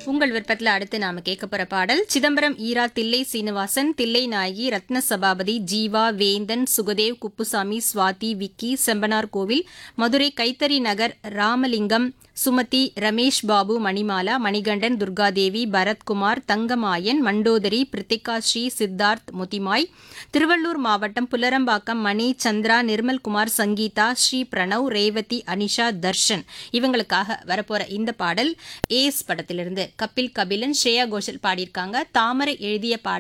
உங்கள் விருப்பத்தில் அடுத்து நாம கேட்க போற பாடல் சிதம்பரம் ஈரா தில்லை சீனிவாசன் தில்லை நாயகி ரத்ன சபாபதி ஜீவா வேந்தன் சுகதேவ் குப்புசாமி சுவாதி விக்கி செம்பனார் கோவில் மதுரை கைத்தறி நகர் ராமலிங்கம் சுமதி ரமேஷ் பாபு மணிமாலா மணிகண்டன் துர்காதேவி பரத்குமார் தங்கமாயன் மண்டோதரி பிரித்திகா ஸ்ரீ சித்தார்த் முத்திமாய் திருவள்ளூர் மாவட்டம் புலரம்பாக்கம் மணி சந்திரா நிர்மல்குமார் சங்கீதா ஸ்ரீ பிரணவ் ரேவதி அனிஷா தர்ஷன் இவங்களுக்காக வரப்போற இந்த பாடல் ஏஸ் படத்திலிருந்து கபில் கபிலன் ஸ்ரேயா கோஷல் பாடியிருக்காங்க தாமரை எழுதிய பாடல்